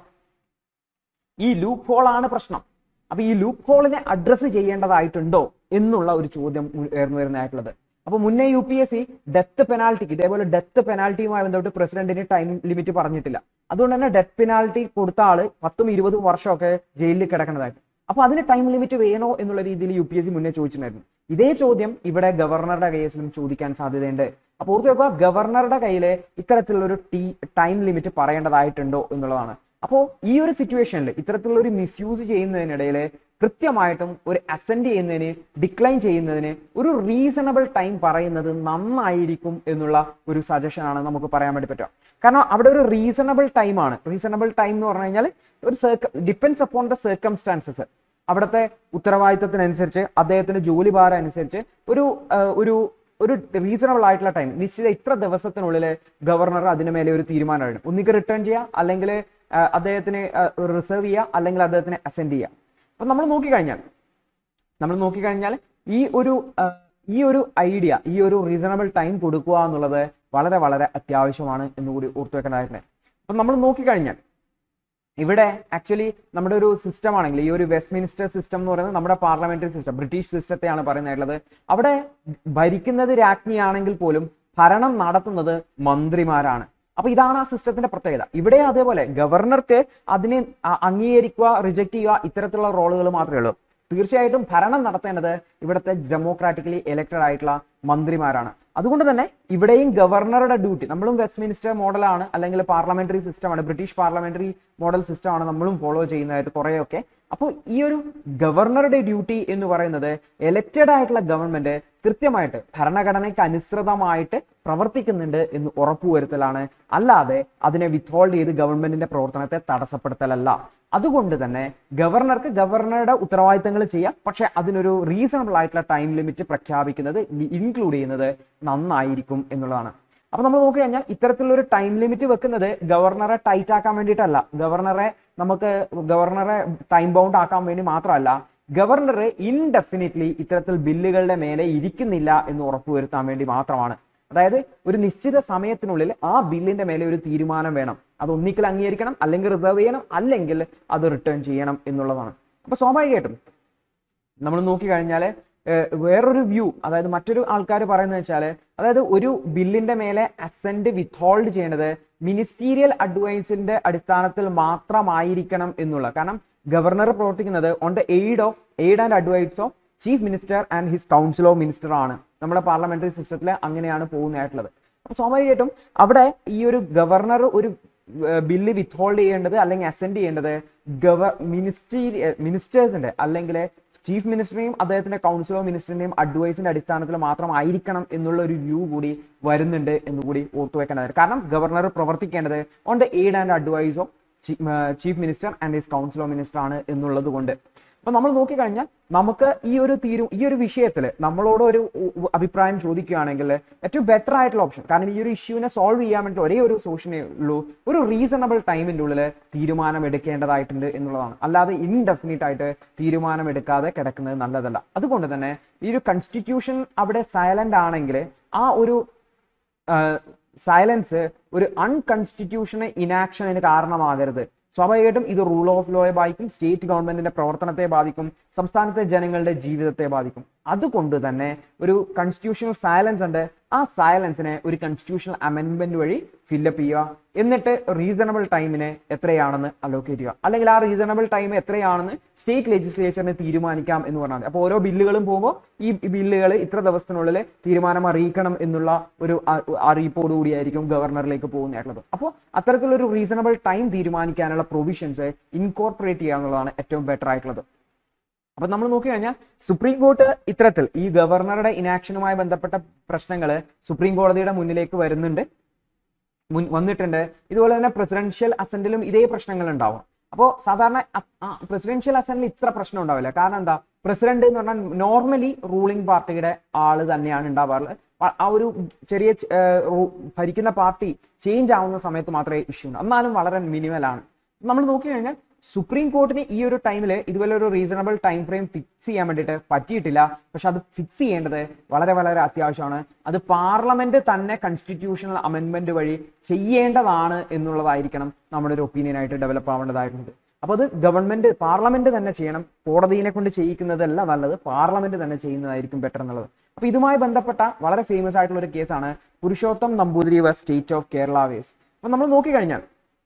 ഈ ലൂപ്പ് ഹോളാണ് പ്രശ്നം അപ്പൊ ഈ ലൂപ്പ് ഹോളിനെ അഡ്രസ്സ് ചെയ്യേണ്ടതായിട്ടുണ്ടോ എന്നുള്ള ഒരു ചോദ്യം ഉയർന്നു വരുന്നതായിട്ടുള്ളത് അപ്പൊ മുന്നേ U P S C death പെനാൽറ്റിക്ക് ഇതേപോലെ ഡെത്ത് പെനാൽറ്റിയുമായി ബന്ധപ്പെട്ട് പ്രസിഡന്റിന് ടൈം ലിമിറ്റ് പറഞ്ഞിട്ടില്ല അതുകൊണ്ട് തന്നെ ഡെത്ത് പെനാൽറ്റി കൊടുത്ത ആള് പത്തും ഇരുപതും വർഷമൊക്കെ ജയിലിൽ കിടക്കുന്നതായിട്ട് അപ്പൊ അതിന് ടൈം ലിമിറ്റ് വേണോ എന്നുള്ള രീതിയിൽ യു പി എസ് സി മുന്നേ ചോദിച്ചിട്ടുണ്ടായിരുന്നു ഇതേ ചോദ്യം ഇവിടെ ഗവർണറുടെ കേസിലും ചോദിക്കാൻ സാധ്യതയുണ്ട് അപ്പോൾ ഓർത്ത് വെക്കുക ഗവർണറുടെ കയ്യിൽ ഇത്തരത്തിലുള്ള ഒരു ടീ ടൈം ലിമിറ്റ് പറയേണ്ടതായിട്ടുണ്ടോ എന്നുള്ളതാണ് അപ്പോൾ ഈ ഒരു സിറ്റുവേഷനിൽ ഇത്തരത്തിലുള്ള ഒരു മിസ്യൂസ് ചെയ്യുന്നതിനിടയിൽ കൃത്യമായിട്ടും ഒരു അസെൻഡ് ചെയ്യുന്നതിന് ഡിക്ലൈൻ ചെയ്യുന്നതിന് ഒരു റീസണബിൾ ടൈം പറയുന്നത് നന്നായിരിക്കും എന്നുള്ള ഒരു സജഷൻ ആണ് നമുക്ക് പറയാൻ വേണ്ടി പറ്റുക കാരണം അവിടെ ഒരു റീസണബിൾ ടൈം ആണ് റീസണബിൾ ടൈം എന്ന് പറഞ്ഞു കഴിഞ്ഞാൽ ഒരു ഡിപ്പെൻസ് അപ്പോൺ ദ സർക്കംസ്റ്റാൻസസ് അവിടുത്തെ ഉത്തരവാദിത്തത്തിനനുസരിച്ച് അദ്ദേഹത്തിന്റെ ജോലി ഭാരം അനുസരിച്ച് ഒരു ആ, ഒരു ഒരു റീസണബിൾ ആയിട്ടുള്ള ടൈം നിശ്ചിത ഇത്ര ദിവസത്തിനുള്ളിൽ ഗവർണർ അതിന് മേലെ ഒരു തീരുമാനം എടുക്കും ഒന്നിക്ക് റിട്ടേൺ ചെയ്യുക അല്ലെങ്കിൽ ആ, അദ്ദേഹത്തിന് റിസർവ് ചെയ്യുക അല്ലെങ്കിൽ അദ്ദേഹത്തിന് അസെൻഡ് ചെയ്യുക അപ്പൊ നമ്മൾ നോക്കിക്കഴിഞ്ഞാൽ നമ്മൾ നോക്കിക്കഴിഞ്ഞാൽ ഈ ഒരു ആ, ഈ ഒരു ഐഡിയ ഈ ഒരു റീസണബിൾ ടൈം കൊടുക്കുക എന്നുള്ളത് വളരെ വളരെ അത്യാവശ്യമാണ് എന്നുകൂടി ഓർത്തു വെക്കേണ്ടതായിട്ടുണ്ട് അപ്പൊ നമ്മൾ നോക്കിക്കഴിഞ്ഞാൽ ഇവിടെ ആക്ച്വലി നമ്മുടെ ഒരു സിസ്റ്റം ആണെങ്കിൽ ഈ ഒരു വെസ്റ്റ്മിനിസ്റ്റർ സിസ്റ്റം എന്ന് പറയുന്നത് നമ്മുടെ പാർലമെന്ററി സിസ്റ്റം ബ്രിട്ടീഷ് സിസ്റ്റത്തെയാണ് പറയുന്നത് അവിടെ ഭരിക്കുന്നത് രാജ്ഞിയാണെങ്കിൽ പോലും ഭരണം നടത്തുന്നത് മന്ത്രിമാരാണ് അപ്പൊ ഇതാണ് ആ സിസ്റ്റത്തിന്റെ പ്രത്യേകത ഇവിടെ അതേപോലെ ഗവർണർക്ക് അതിനെ അ- അംഗീകരിക്കുക റിജക്ട് ചെയ്യുക ഇത്തരത്തിലുള്ള റോളുകൾ മാത്രമേ ഉള്ളൂ തീർച്ചയായിട്ടും ഭരണം നടത്തേണ്ടത് ഇവിടുത്തെ ഡെമോക്രാറ്റിക്കലി എലക്റ്റഡ് ആയിട്ടുള്ള മന്ത്രിമാരാണ് അതുകൊണ്ട് തന്നെ ഇവിടെയും ഗവർണറുടെ ഡ്യൂട്ടി നമ്മളും വെസ്റ്റ്മിനിസ്റ്റർ മോഡലാണ് അല്ലെങ്കിൽ പാർലമെന്ററി സിസ്റ്റമാണ് ബ്രിട്ടീഷ് പാർലമെന്ററി മോഡൽ സിസ്റ്റമാണ് നമ്മളും ഫോളോ ചെയ്യുന്നതായിട്ട് കുറേയൊക്കെ അപ്പോൾ ഈ ഒരു ഗവർണറുടെ ഡ്യൂട്ടി എന്ന് പറയുന്നത് എലക്റ്റഡ് ആയിട്ടുള്ള ഗവൺമെന്റ് കൃത്യമായിട്ട് ഭരണഘടനയ്ക്ക് അനുസൃതമായിട്ട് പ്രവർത്തിക്കുന്നുണ്ട് എന്ന് ഉറപ്പുവരുത്തലാണ് അല്ലാതെ അതിനെ വിത്ത്ഹോൾഡ് ചെയ്ത് ഗവൺമെന്റിന്റെ പ്രവർത്തനത്തെ തടസ്സപ്പെടുത്തലല്ല അതുകൊണ്ട് തന്നെ ഗവർണർക്ക് ഗവർണറുടെ ഉത്തരവാദിത്തങ്ങൾ ചെയ്യാം പക്ഷെ അതിനൊരു റീസണബിൾ ആയിട്ടുള്ള ടൈം ലിമിറ്റ് പ്രഖ്യാപിക്കുന്നത് ഇൻക്ലൂഡ് ചെയ്യുന്നത് നന്നായിരിക്കും എന്നുള്ളതാണ് അപ്പൊ നമ്മൾ നോക്കി കഴിഞ്ഞാൽ ഇത്തരത്തിലുള്ള ഒരു ടൈം ലിമിറ്റ് വെക്കുന്നത് ഗവർണറെ ടൈറ്റ് ആക്കാൻ വേണ്ടിയിട്ടല്ല ഗവർണറെ നമുക്ക് ഗവർണറെ ടൈം ബൗണ്ട് ആക്കാൻ വേണ്ടി മാത്രമല്ല ഗവർണർ ഇൻഡെഫിനിറ്റ്ലി ഇത്തരത്തിൽ ബില്ലുകളുടെ മേലെ ഇരിക്കുന്നില്ല എന്ന് ഉറപ്പുവരുത്താൻ വേണ്ടി മാത്രമാണ് അതായത് ഒരു നിശ്ചിത സമയത്തിനുള്ളിൽ ആ ബില്ലിന്റെ മേലെ ഒരു തീരുമാനം വേണം അത് ഒന്നിക്കൽ അംഗീകരിക്കണം അല്ലെങ്കിൽ റിസർവ് ചെയ്യണം അല്ലെങ്കിൽ അത് റിട്ടേൺ ചെയ്യണം എന്നുള്ളതാണ് അപ്പൊ സ്വാഭാവികമായിട്ടും നമ്മൾ നോക്കിക്കഴിഞ്ഞാൽ വേറൊരു വ്യൂ അതായത് മറ്റൊരു ആൾക്കാർ പറയുന്നത് വെച്ചാൽ അതായത് ഒരു ബില്ലിന്റെ മേലെ അസെന്റ് വിത്ത്ഹോൾഡ് ചെയ്യേണ്ടത് മിനിസ്റ്റീരിയൽ അഡ്വൈസിന്റെ അടിസ്ഥാനത്തിൽ മാത്രമായിരിക്കണം എന്നുള്ള കാരണം ഗവർണർ പ്രവർത്തിക്കുന്നത് on the aid of aid and advice of chief minister and his council of minister ആണ് നമ്മുടെ പാർലമെന്ററി സിസ്റ്റത്തിൽ അങ്ങനെയാണ് പോകുന്നതായിട്ടുള്ളത് അപ്പൊ സ്വാഭാവികമായിട്ടും അവിടെ ഈ ഒരു ഗവർണർ ഒരു ബില്ല് വിത്ത്ഹോൾഡ് ചെയ്യേണ്ടത് അല്ലെങ്കിൽ അസെൻഡ് ചെയ്യേണ്ടത് ഗവ മിനിസ്റ്റീരിയ മിനിസ്റ്റേഴ്സിന്റെ അല്ലെങ്കിൽ ചീഫ് മിനിസ്റ്ററിനെയും അദ്ദേഹത്തിന്റെ കൗൺസിൽ ഓഫ് മിനിസ്റ്ററിന്റെയും അഡ്വൈസിന്റെ അടിസ്ഥാനത്തിൽ മാത്രമായിരിക്കണം എന്നുള്ള ഒരു വ്യൂ കൂടി വരുന്നുണ്ട് എന്ന് കൂടി ഓർത്തു വെക്കേണ്ടത് കാരണം ഗവർണർ പ്രവർത്തിക്കേണ്ടത് on the aid and advice of chief minister and his council of minister ആണ് എന്നുള്ളത് കൊണ്ട് അപ്പൊ നമ്മൾ നോക്കിക്കഴിഞ്ഞാൽ നമുക്ക് ഈ ഒരു തീരു ഈ ഒരു വിഷയത്തിൽ നമ്മളോട് ഒരു ഉ- ഉ- അഭിപ്രായം ചോദിക്കുകയാണെങ്കിൽ ഏറ്റവും ബെറ്റർ ആയിട്ടുള്ള ഓപ്ഷൻ കാരണം ഈ ഒരു ഇഷ്യൂവിനെ സോൾവ് ചെയ്യാൻ വേണ്ടി ഒരേ ഒരു സൊല്യൂഷനേ ഉള്ളൂ ഒരു റീസണബിൾ ടൈമിന്റെ ഉള്ളിൽ തീരുമാനം എടുക്കേണ്ടതായിട്ടുണ്ട് എന്നുള്ളതാണ് അല്ലാതെ ഇൻഡെഫിനിറ്റ് ആയിട്ട് തീരുമാനം എടുക്കാതെ കിടക്കുന്നത് നല്ലതല്ല അതുകൊണ്ട് തന്നെ ഈ ഒരു കൺസ്റ്റിറ്റ്യൂഷൻ അവിടെ സൈലന്റ് ആണെങ്കിൽ ആ ഒരു സൈലൻസ് ഒരു അൺകൺസ്റ്റിറ്റ്യൂഷണൽ ഇനാക്ഷന് കാരണമാകരുത് സ്വാഭാവികമായിട്ടും ഇത് റൂൾ ഓഫ് ലോയെ ബാധിക്കും സ്റ്റേറ്റ് ഗവൺമെന്റിന്റെ പ്രവർത്തനത്തെ ബാധിക്കും സംസ്ഥാനത്തെ ജനങ്ങളുടെ ജീവിതത്തെ ബാധിക്കും അതുകൊണ്ട് തന്നെ ഒരു കൺസ്റ്റിറ്റ്യൂഷണൽ സൈലൻസ് ഉണ്ട് ആ സൈലൻസിനെ ഒരു കൺസ്റ്റിറ്റ്യൂഷണൽ അമെൻമെന്റ് വഴി ഫില്ലപ്പ് ചെയ്യുക എന്നിട്ട് റീസണബിൾ ടൈമിനെ എത്രയാണെന്ന് അലോക്കേറ്റ് ചെയ്യുക അല്ലെങ്കിൽ ആ റീസണബിൾ ടൈം എത്രയാണെന്ന് സ്റ്റേറ്റ് ലെജിസ്ലേച്ചറിന് തീരുമാനിക്കാം എന്ന് പറഞ്ഞാൽ മതി അപ്പോൾ ഓരോ ബില്ലുകളും പോകുമ്പോൾ ഈ ബില്ലുകൾ ഇത്ര ദിവസത്തിനുള്ളിൽ തീരുമാനം അറിയിക്കണം എന്നുള്ള ഒരു അ- അറിയിപ്പോടു കൂടിയായിരിക്കും ഗവർണറിലേക്ക് പോകുന്നതായിട്ടുള്ളത് അപ്പോൾ അത്തരത്തിലൊരു റീസണബിൾ ടൈം തീരുമാനിക്കാനുള്ള പ്രൊവിഷൻസ് ഇൻകോർപ്പറേറ്റ് ചെയ്യുക എന്നുള്ളതാണ് ഏറ്റവും ബെറ്റർ ആയിട്ടുള്ളത് അപ്പൊ നമ്മൾ നോക്കി കഴിഞ്ഞാൽ സുപ്രീം കോർട്ട് ഇത്തരത്തിൽ ഈ ഗവർണറുടെ ഇനാക്ഷനുമായി ബന്ധപ്പെട്ട പ്രശ്നങ്ങൾ സുപ്രീം കോടതിയുടെ മുന്നിലേക്ക് വരുന്നുണ്ട് മുൻ വന്നിട്ടുണ്ട് ഇതുപോലെ തന്നെ പ്രസിഡൻഷ്യൽ അസന്റിലും ഇതേ പ്രശ്നങ്ങൾ ഉണ്ടാവും അപ്പോൾ സാധാരണ പ്രസിഡൻഷ്യൽ അസന്റിൽ ഇത്ര പ്രശ്നം ഉണ്ടാവില്ല കാരണം എന്താ പ്രസിഡന്റ് എന്ന് പറഞ്ഞാൽ നോർമലി റൂളിംഗ് പാർട്ടിയുടെ ആള് തന്നെയാണ് ഉണ്ടാവാറുള്ളത് ആ- ആ ഒരു ചെറിയ ച- ഏർ റൂ- ഭരിക്കുന്ന പാർട്ടി ചേഞ്ച് ആവുന്ന സമയത്ത് മാത്രമേ ഇഷ്യൂ ഉണ്ട് എന്നാലും വളരെ മിനിമൽ ആണ് നമ്മൾ നോക്കി കഴിഞ്ഞാൽ സുപ്രീം കോർട്ടിന് ഈ ഒരു ടൈമിൽ ഇതുപോലെ ഒരു റീസണബിൾ ടൈം ഫ്രെയിം ഫിക്സ് ചെയ്യാൻ വേണ്ടിയിട്ട് പറ്റിയിട്ടില്ല പക്ഷെ അത് ഫിക്സ് ചെയ്യേണ്ടത് വളരെ വളരെ അത്യാവശ്യമാണ് അത് പാർലമെന്റ് തന്നെ കൺസ്റ്റിറ്റ്യൂഷണൽ അമെന്റ്മെന്റ് വഴി ചെയ്യേണ്ടതാണ് എന്നുള്ളതായിരിക്കണം നമ്മുടെ ഒരു ഒപ്പീനിയൻ ആയിട്ട് ഡെവലപ്പ് ആവേണ്ടതായിട്ടുള്ളത് അപ്പൊ അത് ഗവൺമെന്റ് പാർലമെന്റ് തന്നെ ചെയ്യണം കോടതിയെ കൊണ്ട് ചെയ്യിക്കുന്നതല്ല നല്ലത് പാർലമെന്റ് തന്നെ ചെയ്യുന്നതായിരിക്കും ബെറ്റർ എന്നുള്ളത് അപ്പൊ ഇതുമായി ബന്ധപ്പെട്ട വളരെ ഫേമസ് ആയിട്ടുള്ള ഒരു കേസാണ് പുരുഷോത്തം നമ്പൂതിരി വ സ്റ്റേറ്റ് ഓഫ് കേരള വേസ് അപ്പൊ നമ്മൾ നോക്കിക്കഴിഞ്ഞാൽ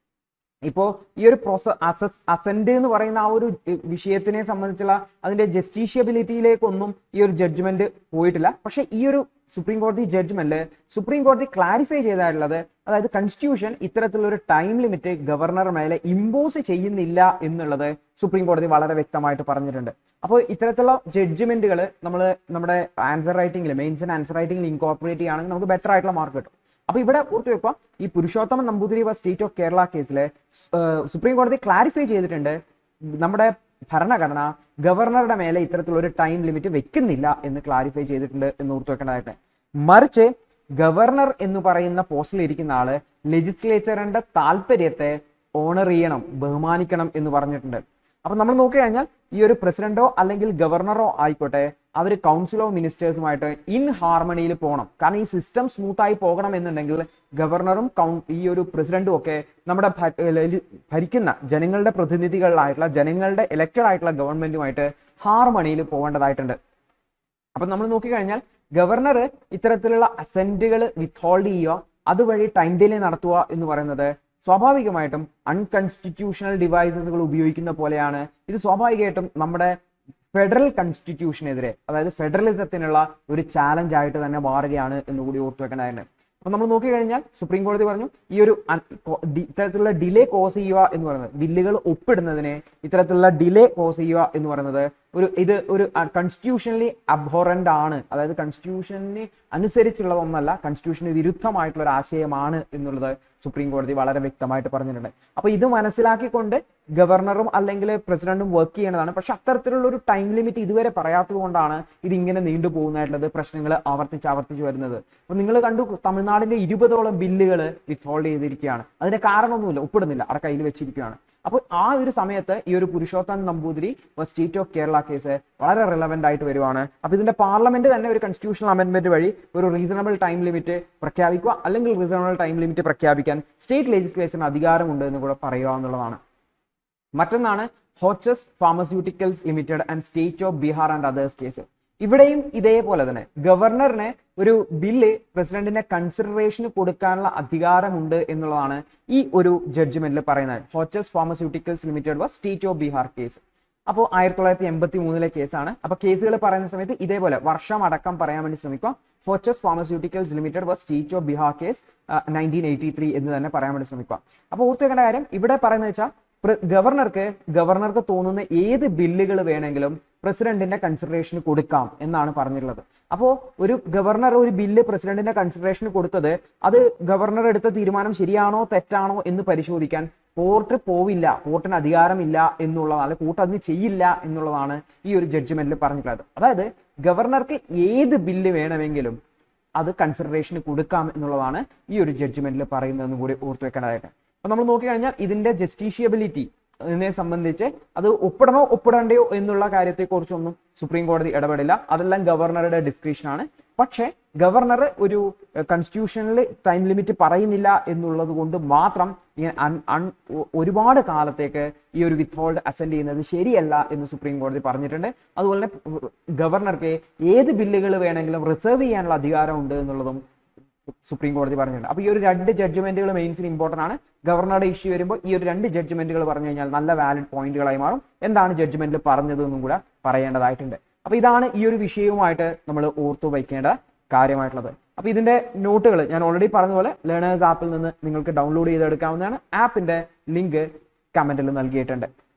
ഇപ്പോൾ ഈ ഒരു പ്രോസ അസസ് അസെന്റ് എന്ന് പറയുന്ന ആ ഒരു ഇ- വിഷയത്തിനെ സംബന്ധിച്ചുള്ള അതിന്റെ ജസ്റ്റീഷ്യബിലിറ്റിയിലേക്കൊന്നും ഈ ഒരു ജഡ്ജ്മെന്റ് പോയിട്ടില്ല പക്ഷെ ഈ ഒരു സുപ്രീം കോടതി ജഡ്ജ്മെന്റ് സുപ്രീം കോടതി ക്ലാരിഫൈ ചെയ്തിട്ടുള്ളത് അതായത് കൺസ്റ്റിറ്റ്യൂഷൻ ഇത്തരത്തിലുള്ള ഒരു ടൈം ലിമിറ്റ് ഗവർണർ മേലെ ഇമ്പോസ് ചെയ്യുന്നില്ല എന്നുള്ളത് സുപ്രീം കോടതി വളരെ വ്യക്തമായിട്ട് പറഞ്ഞിട്ടുണ്ട് അപ്പോൾ ഇത്തരത്തിലുള്ള ജഡ്ജ്മെന്റുകൾ നമ്മൾ നമ്മുടെ ആൻസർ റൈറ്റിംഗിൽ മെയിൻസ് ആൻഡ് ആൻസർ റൈറ്റിംഗിൽ ഇൻകോർപ്പറേറ്റ് ചെയ്യുകയാണെങ്കിൽ നമുക്ക് ബെറ്റർ ആയിട്ടുള്ള മാർക്ക് കിട്ടും അപ്പൊ ഇവിടെ ഓർത്തു വെക്കുക ഈ പുരുഷോത്തമൻ നമ്പൂതിരി വ സ്റ്റേറ്റ് ഓഫ് കേരള കേസില് സുപ്രീം കോടതി ക്ലാരിഫൈ ചെയ്തിട്ടുണ്ട് നമ്മുടെ ഭരണഘടന ഗവർണറുടെ മേലെ ഇത്തരത്തിലുള്ള ഒരു ടൈം ലിമിറ്റ് വെക്കുന്നില്ല എന്ന് ക്ലാരിഫൈ ചെയ്തിട്ടുണ്ട് എന്ന് ഓർത്തു വെക്കേണ്ടതായിട്ട് മറിച്ച് ഗവർണർ എന്ന് പറയുന്ന പോസ്റ്റിൽ ഇരിക്കുന്ന ആള് ലെജിസ്ലേച്ചറിന്റെ താല്പര്യത്തെ ഓണർ ചെയ്യണം ബഹുമാനിക്കണം എന്ന് പറഞ്ഞിട്ടുണ്ട് അപ്പൊ നമ്മൾ നോക്കിക്കഴിഞ്ഞാൽ ഈ ഒരു പ്രസിഡന്റോ അല്ലെങ്കിൽ ഗവർണറോ ആയിക്കോട്ടെ അവർ കൗൺസിൽ ഓഫ് മിനിസ്റ്റേഴ്സുമായിട്ട് ഇൻ ഹാർമണിയിൽ പോകണം കാരണം ഈ സിസ്റ്റം സ്മൂത്ത് ആയി പോകണം എന്നുണ്ടെങ്കിൽ ഗവർണറും കൗ ഈ ഒരു പ്രസിഡന്റും ഒക്കെ നമ്മുടെ ഭ- ഏർ ലലി- ഭരിക്കുന്ന ജനങ്ങളുടെ പ്രതിനിധികളായിട്ടുള്ള ജനങ്ങളുടെ ഇലക്റ്റഡ് ആയിട്ടുള്ള ഗവൺമെന്റുമായിട്ട് ഹാർമണിയിൽ പോകേണ്ടതായിട്ടുണ്ട് അപ്പൊ നമ്മൾ നോക്കിക്കഴിഞ്ഞാൽ ഗവർണർ ഇത്തരത്തിലുള്ള അസെന്റുകൾ വിത്ത്ഹോൾഡ് ചെയ്യുക അതുവഴി ടൈം ഡിലേ നടത്തുക എന്ന് പറയുന്നത് സ്വാഭാവികമായിട്ടും അൺകൺസ്റ്റിറ്റ്യൂഷണൽ ഡിവൈസസുകൾ ഉപയോഗിക്കുന്ന പോലെയാണ് ഇത് സ്വാഭാവികമായിട്ടും നമ്മുടെ ഫെഡറൽ കൺസ്റ്റിറ്റ്യൂഷനെതിരെ അതായത് ഫെഡറലിസത്തിനുള്ള ഒരു ചാലഞ്ച് ആയിട്ട് തന്നെ മാറുകയാണ് എന്ന് കൂടി ഓർത്തു വെക്കേണ്ടതായിട്ട് അപ്പൊ നമ്മൾ നോക്കിക്കഴിഞ്ഞാൽ സുപ്രീം കോടതി പറഞ്ഞു ഈ ഒരു അൺ- കൊ- ഡി- ഇത്തരത്തിലുള്ള ഡിലേ കോസ് ചെയ്യുക എന്ന് പറയുന്നത് ബില്ലുകൾ ഒപ്പിടുന്നതിനെ ഇത്തരത്തിലുള്ള ഡിലേ കോസ് ചെയ്യുക എന്ന് പറയുന്നത് ഒരു ഇത് ഒരു കൺസ്റ്റിറ്റ്യൂഷനലി അബ്ഹോറന്റ് ആണ് അതായത് കൺസ്റ്റിറ്റ്യൂഷന് അനുസരിച്ചുള്ളതൊന്നല്ല കൺസ്റ്റിറ്റ്യൂഷന് വിരുദ്ധമായിട്ടുള്ള ഒരു ആശയമാണ് എന്നുള്ളത് സുപ്രീം കോടതി വളരെ വ്യക്തമായിട്ട് പറഞ്ഞിട്ടുണ്ട് അപ്പൊ ഇത് മനസ്സിലാക്കിക്കൊണ്ട് ഗവർണറും അല്ലെങ്കിൽ പ്രസിഡന്റും വർക്ക് ചെയ്യേണ്ടതാണ് പക്ഷെ അത്തരത്തിലുള്ള ഒരു ടൈം ലിമിറ്റ് ഇതുവരെ പറയാത്തത് കൊണ്ടാണ് ഇത് ഇങ്ങനെ നീണ്ടു പോകുന്നതായിട്ടുള്ളത് പ്രശ്നങ്ങൾ ആവർത്തിച്ച് ആവർത്തിച്ച് വരുന്നത് അപ്പൊ നിങ്ങൾ കണ്ടു തമിഴ്നാടിന്റെ ഇരുപതോളം ബില്ലുകൾ വിത്ത്ഹോൾഡ് ചെയ്തിരിക്കുകയാണ് അതിന്റെ കാരണമൊന്നുമില്ല ഒപ്പിടുന്നില്ല അവിടെ കയ്യിൽ വെച്ചിരിക്കുകയാണ് അപ്പോൾ ആ ഒരു സമയത്ത് ഈ ഒരു Purushottam Namboothiri state of Kerala case വളരെ റിലവന്റ് ആയിട്ട് വരുവാണ് അപ്പൊ ഇതിന്റെ പാർലമെന്റ് തന്നെ ഒരു കൺസ്റ്റിറ്റ്യൂഷണൽ അമെന്റ്മെന്റ് വഴി ഒരു റീസണബിൾ ടൈം ലിമിറ്റ് പ്രഖ്യാപിക്കുക അല്ലെങ്കിൽ റീസണബിൾ ടൈം ലിമിറ്റ് പ്രഖ്യാപിക്കാൻ സ്റ്റേറ്റ് ലെജിസ്ലേച്ചറിന് അധികാരമുണ്ട് എന്ന് കൂടെ പറയുക എന്നുള്ളതാണ് മറ്റൊന്നാണ് Hoechst pharmaceuticals limited and state of Bihar and others case ഇവിടെയും ഇതേപോലെ തന്നെ ഗവർണറിന് ഒരു ബില്ല് പ്രസിഡന്റിന്റെ കൺസിഡറേഷന് കൊടുക്കാനുള്ള അധികാരമുണ്ട് എന്നുള്ളതാണ് ഈ ഒരു ജഡ്ജ്മെന്റിൽ പറയുന്നത് Hoechst pharmaceuticals limited vs state of Bihar case അപ്പോൾ ആയിരത്തി തൊള്ളായിരത്തി എൺപത്തി മൂന്നിലെ കേസാണ് അപ്പൊ കേസുകൾ പറയുന്ന സമയത്ത് ഇതേപോലെ വർഷം അടക്കം പറയാൻ വേണ്ടി ശ്രമിക്കുക ഫോർച്ചസ് pharmaceuticals limited vs state of Bihar case nineteen eighty three എന്ന് തന്നെ പറയാൻ വേണ്ടി ശ്രമിക്കുക അപ്പോൾ ഓർത്ത് വെക്കേണ്ട കാര്യം ഇവിടെ പറയുന്നത് വെച്ചാൽ ഗവർണർക്ക് ഗവർണർക്ക് തോന്നുന്ന ഏത് ബില്ലുകൾ വേണമെങ്കിലും പ്രസിഡന്റിന്റെ കൺസിഡറേഷന് കൊടുക്കാം എന്നാണ് പറഞ്ഞിട്ടുള്ളത് അപ്പോൾ ഒരു ഗവർണർ ഒരു ബില്ല് പ്രസിഡന്റിന്റെ കൺസിഡറേഷന് കൊടുത്തത് അത് ഗവർണർ എടുത്ത തീരുമാനം ശരിയാണോ തെറ്റാണോ എന്ന് പരിശോധിക്കാൻ കോർട്ട് പോവില്ല കോർട്ടിന് അധികാരമില്ല എന്നുള്ളതാണ് കോർട്ട് അതിന് ചെയ്യില്ല എന്നുള്ളതാണ് ഈ ഒരു ജഡ്ജ്മെന്റിൽ പറഞ്ഞിട്ടുള്ളത് അതായത് ഗവർണർക്ക് ഏത് ബില്ല് വേണമെങ്കിലും അത് കൺസിഡറേഷന് കൊടുക്കാം എന്നുള്ളതാണ് ഈ ഒരു ജഡ്ജ്മെന്റിൽ പറയുന്നതെന്ന് കൂടി ഓർത്തു വെക്കേണ്ടതായിട്ട് അപ്പൊ നമ്മൾ നോക്കിക്കഴിഞ്ഞാൽ ഇതിന്റെ ജസ്റ്റീഷ്യബിലിറ്റി ഇതിനെ സംബന്ധിച്ച് അത് ഒപ്പിടണോ ഒപ്പിടണ്ടയോ എന്നുള്ള കാര്യത്തെക്കുറിച്ചൊന്നും സുപ്രീം കോടതി ഇടപെടില്ല അതെല്ലാം ഗവർണറുടെ ഡിസ്ക്രിപ്ഷൻ ആണ് പക്ഷേ ഗവർണർ ഒരു കോൺസ്റ്റിറ്റ്യൂഷനിൽ ടൈം ലിമിറ്റ് പറയുന്നില്ല എന്നുള്ളത് കൊണ്ട് മാത്രം ഇങ്ങനെ അൺ- അൺ- ഒ- ഒരുപാട് കാലത്തേക്ക് ഈ ഒരു വിത്ത് ഹോൾഡ് അസെൻഡ് ചെയ്യുന്നത് ശരിയല്ല എന്ന് സുപ്രീം കോടതി പറഞ്ഞിട്ടുണ്ട് അതുപോലെ തന്നെ ഗവർണർക്ക് ഏത് ബില്ലുകൾ വേണമെങ്കിലും റിസർവ് ചെയ്യാനുള്ള അധികാരമുണ്ട് എന്നുള്ളതും സുപ്രീം കോടതി പറഞ്ഞിട്ടുണ്ട് അപ്പൊ ഈ ഒരു രണ്ട് ജഡ്ജ്മെന്റുകൾ മെയിൻസിന് ഇമ്പോർട്ടന്റ് ആണ് ഗവർണറുടെ ഇഷ്യൂ വരുമ്പോൾ ഈ ഒരു രണ്ട് ജഡ്ജ്മെന്റുകൾ പറഞ്ഞു കഴിഞ്ഞാൽ നല്ല വാലിഡ് പോയിന്റുകളായി മാറും എന്താണ് ജഡ്ജ്മെന്റിൽ പറഞ്ഞത് എന്നും കൂടെ പറയേണ്ടതായിട്ടുണ്ട് അപ്പൊ ഇതാണ് ഈ ഒരു വിഷയവുമായിട്ട് നമ്മൾ ഓർത്തു വയ്ക്കേണ്ട കാര്യമായിട്ടുള്ളത് അപ്പൊ ഇതിന്റെ നോട്ടുകൾ ഞാൻ ഓൾറെഡി പറഞ്ഞ പോലെ ലേണേഴ്സ് ആപ്പിൽ നിന്ന് നിങ്ങൾക്ക് ഡൗൺലോഡ് ചെയ്തെടുക്കാവുന്നതാണ് ആപ്പിന്റെ ലിങ്ക് കമന്റിൽ നൽകിയിട്ടുണ്ട്